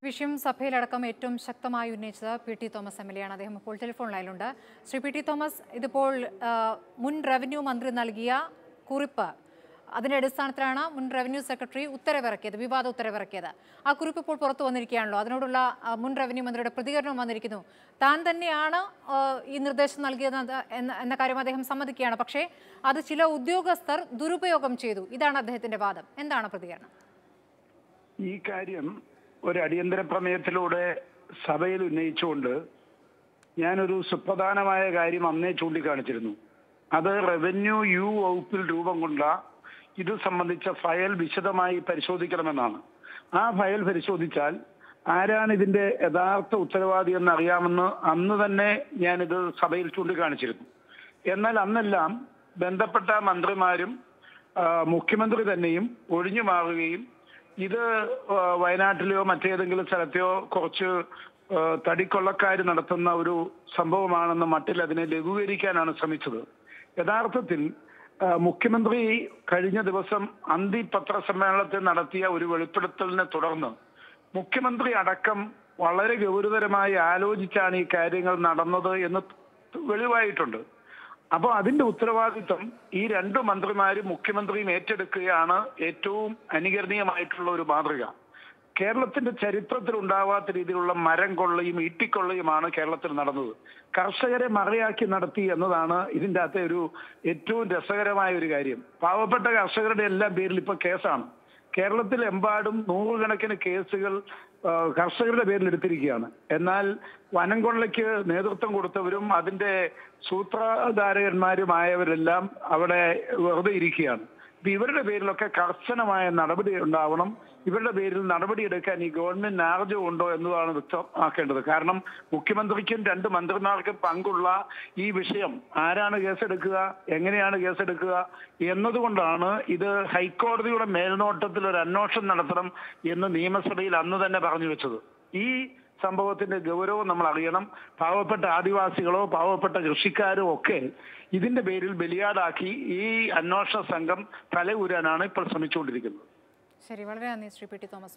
വിഷയം സഭയിലടക്കം ഏറ്റവും ശക്തമായി ഉന്നയിച്ചത് P T Thomas M L A ആണ് അദ്ദേഹം ഇപ്പോൾ ടെലിഫോൺ ലൈനിലുണ്ട് ശ്രീ പി ടി തോമസ് ഇതിപ്പോൾ ആ, മുൻ റവന്യൂ മന്ത്രി നൽകിയ കുറിപ്പ് അതിന്റെ അടിസ്ഥാനത്തിലാണ് മുൻ റവന്യൂ സെക്രട്ടറി ഉത്തരവിറക്കിയത് വിവാദ ഉത്തരവിറക്കിയത് ആ കുറിപ്പ് ഇപ്പോൾ പുറത്തു വന്നിരിക്കുകയാണല്ലോ അതിനോടുള്ള ആ, മുൻ റവന്യൂ മന്ത്രിയുടെ പ്രതികരണം വന്നിരിക്കുന്നു താൻ തന്നെയാണ് ആ, ഈ നിർദ്ദേശം നൽകിയത് എന്ന എന്ന കാര്യം അദ്ദേഹം സമ്മതിക്കുകയാണ് പക്ഷേ അത് ചില ഉദ്യോഗസ്ഥർ ദുരുപയോഗം ചെയ്തു ഇതാണ് അദ്ദേഹത്തിന്റെ വാദം എന്താണ് പ്രതികരണം ഈ കാര്യം ഒരു അടിയന്തര പ്രമേയത്തിലൂടെ സഭയിൽ ഉന്നയിച്ചുകൊണ്ട് ഞാനൊരു സുപ്രധാനമായ കാര്യം അന്നേ ചൂണ്ടിക്കാണിച്ചിരുന്നു അത് റവന്യൂ യു വകുപ്പിൽ രൂപം കൊണ്ട ഇത് സംബന്ധിച്ച ഫയൽ വിശദമായി പരിശോധിക്കണമെന്നാണ് ആ ഫയൽ പരിശോധിച്ചാൽ ആരാണ് ഇതിന്റെ യഥാർത്ഥ ഉത്തരവാദി എന്ന് അറിയാമെന്ന് അന്ന് തന്നെ ഞാനിത് സഭയിൽ ചൂണ്ടിക്കാണിച്ചിരുന്നു എന്നാൽ അന്നെല്ലാം ബന്ധപ്പെട്ട മന്ത്രിമാരും ആ, മുഖ്യമന്ത്രി തന്നെയും ഒഴിഞ്ഞു മാറുകയും ഇത് ആ, വയനാട്ടിലെയോ മറ്റേതെങ്കിലും സ്ഥലത്തെയോ കുറച്ച് ആ, തടിക്കൊള്ളക്കാർ നടത്തുന്ന ഒരു സംഭവമാണെന്ന മട്ടിൽ അതിനെ ലഘൂകരിക്കാനാണ് ശ്രമിച്ചത് യഥാർത്ഥത്തിൽ ആ, മുഖ്യമന്ത്രി കഴിഞ്ഞ ദിവസം അന്തി പത്രസമ്മേളനത്തിൽ നടത്തിയ ഒരു വെളിപ്പെടുത്തലിനെ തുടർന്ന് മുഖ്യമന്ത്രി അടക്കം വളരെ ഗൗരവതരമായി ആലോചിച്ചാണ് ഈ കാര്യങ്ങൾ നടന്നത് എന്ന് വെളിവായിട്ടുണ്ട് അപ്പോൾ അതിന്റെ ഉത്തരവാദിത്വം ഈ രണ്ട് മന്ത്രിമാരും മുഖ്യമന്ത്രിയും ഏറ്റെടുക്കുകയാണ് ഏറ്റവും അനുകരണീയമായിട്ടുള്ള ഒരു മാതൃക കേരളത്തിന്റെ ചരിത്രത്തിൽ ഉണ്ടാവാത്ത രീതിയിലുള്ള മരം കൊള്ളയും ഈട്ടിക്കൊള്ളയുമാണ് കേരളത്തിൽ നടന്നത് കർഷകരെ മറയാക്കി നടത്തി എന്നതാണ് ഇതിന്റെ അകത്തെ ഒരു ഏറ്റവും രസകരമായ ഒരു കാര്യം പാവപ്പെട്ട കർഷകരുടെ എല്ലാം പേരിൽ ഇപ്പൊ കേസാണ് കേരളത്തിലെമ്പാടും നൂറുകണക്കിന് കേസുകൾ ആ, കർഷകരുടെ പേരിൽ എടുത്തിരിക്കുകയാണ് എന്നാൽ വനം കൊള്ളയ്ക്ക് നേതൃത്വം കൊടുത്തവരും അതിന്റെ സൂത്രധാരകന്മാരുമായവരെല്ലാം അവിടെ വെറുതെ ഇരിക്കുകയാണ് അപ്പൊ ഇവരുടെ പേരിലൊക്കെ കർശനമായ നടപടി ഉണ്ടാവണം ഇവരുടെ പേരിൽ നടപടിയെടുക്കാൻ ഈ ഗവൺമെന്റ് ആർജവം ഉണ്ടോ എന്നതാണ് വ്യക്തമാക്കേണ്ടത് കാരണം മുഖ്യമന്ത്രിക്കും രണ്ട് മന്ത്രിമാർക്കും പങ്കുള്ള ഈ വിഷയം ആരാണ് കേസെടുക്കുക എങ്ങനെയാണ് കേസെടുക്കുക എന്നതുകൊണ്ടാണ് ഇത് ഹൈക്കോടതിയുടെ മേൽനോട്ടത്തിൽ ഒരു അന്വേഷണം നടത്തണം എന്ന് നിയമസഭയിൽ അന്ന് തന്നെ പറഞ്ഞു വെച്ചത് ഈ സംഭവത്തിന്റെ ഗൗരവം നമ്മൾ അറിയണം പാവപ്പെട്ട ആദിവാസികളോ പാവപ്പെട്ട കൃഷിക്കാരോ ഒക്കെ ഇതിന്റെ പേരിൽ ബലിയാടാക്കി ഈ അന്വേഷണ സംഘം തലയൂരാനാണ് ഇപ്പോൾ ശ്രമിച്ചുകൊണ്ടിരിക്കുന്നത് ശരി വളരെ നന്ദി ശ്രീ പി ടി തോമസ്